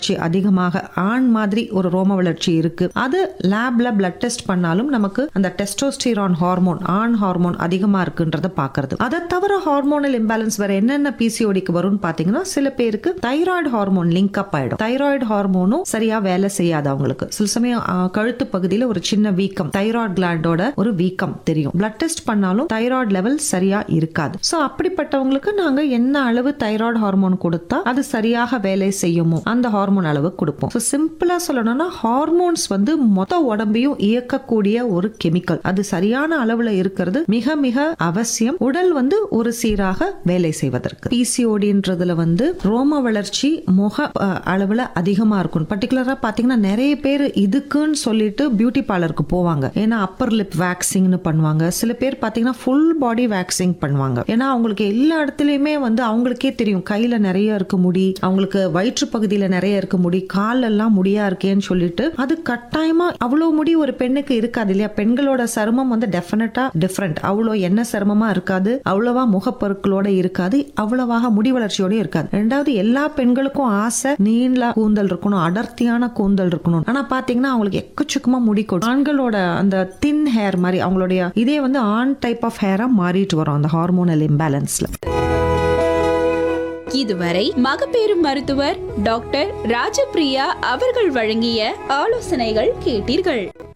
வளர்ச்சி அதிகமாக ஆண் மாதிரி ஒரு ரோம வளர்ச்சி இருக்கு அது லேப்ல பிளட் டெஸ்ட் பண்ணாலும் நமக்கு அந்த டெஸ்டோஸ்டிரான் ஹார்மோன் ஆண் ஹார்மோன் அதிகமா இருக்குன்றத பாக்குறது அதை தவிர ஹார்மோனல் இம்பேலன்ஸ் வேற என்னென்ன பிசிஓடிக்கு வரும்னு பாத்தீங்கன்னா சில பேருக்கு தைராய்டு ஹார்மோன் லிங்க் அப் ஆயிடும் தைராய்டு ஹார்மோனும் சரியா வேலை செய்யாது அவங்களுக்கு சில சமயம் ஆ, கழுத்து பகுதியில ஒரு சின்ன வீக்கம் தைராய்டு கிளாண்டோட ஒரு வீக்கம் தெரியும் பிளட் டெஸ்ட் பண்ணாலும் தைராய்டு லெவல் சரியா இருக்காது சோ அப்படிப்பட்டவங்களுக்கு நாங்க என்ன அளவு தைராய்டு ஹார்மோன் கொடுத்தா அது சரியாக வேலை செய்யுமோ அந்த ஹார்மோன் அளவு கொடுப்போம் ஸோ சிம்பிளா சொல்லணும்னா ஹார்மோன்ஸ் வந்து மொத்த உடம்பையும் இயக்கக்கூடிய ஒரு கெமிக்கல் அது சரியான அளவுல இருக்கிறது மிக மிக அவசியம் உடல் வந்து ஒரு சீராக வேலை செய்வதற்கு பிசிஓடின்றதுல வந்து ரோம வளர்ச்சி முக அஹ், அளவுல அதிகமா இருக்கும் பர்டிகுலரா பாத்தீங்கன்னா நிறைய பேர் இதுக்குன்னு சொல்லிட்டு பியூட்டி பார்லருக்கு போவாங்க ஏன்னா அப்பர் லிப் வேக்சிங்னு பண்ணுவாங்க சில பேர் பாத்தீங்கன்னா ஃபுல் பாடி வேக்சிங் பண்ணுவாங்க ஏன்னா அவங்களுக்கு எல்லா இடத்துலயுமே வந்து அவங்களுக்கே தெரியும் கையில நிறைய இருக்கு முடி அவங்களுக்கு வயிற்று பகுதியில நிறைய இருக்கு முடி கால் எல்லாம் முடியா இருக்கேன்னு சொல்லிட்டு அது கட்டாயமா அவ்வளவு முடி ஒரு பெண்ணுக்கு இருக்காது இல்லையா பெண்களோட சருமம் வந்து டெஃபினட்டா டிஃப்ரெண்ட் அவ்வளோ என்ன சருமமா இருக்காது அவ்வளவா முகப்பொருட்களோட இருக்காது அவ்வளவாக முடி வளர்ச்சியோட இருக்காது ரெண்டாவது எல்லா பெண்களுக்கும் ஆசை நீண்ட கூந்தல் இருக்கணும் அடர்த்தியான கூந்தல் இருக்கணும் ஆனா பாத்தீங்கன்னா அவங்களுக்கு எக்கச்சக்கமா முடி கொடும் ஆண்களோட அந்த தின் ஹேர் மாதிரி அவங்களுடைய இதே வந்து ஆண் டைப் ஆஃப் ஹேரா மாறிட்டு வரும் அந்த ஹார்மோனல் இம்பேலன்ஸ்ல இதுவரை மகப்பேறு மருத்துவர் டாக்டர் ராஜபிரியா அவர்கள் வழங்கிய ஆலோசனைகள் கேட்டீர்கள்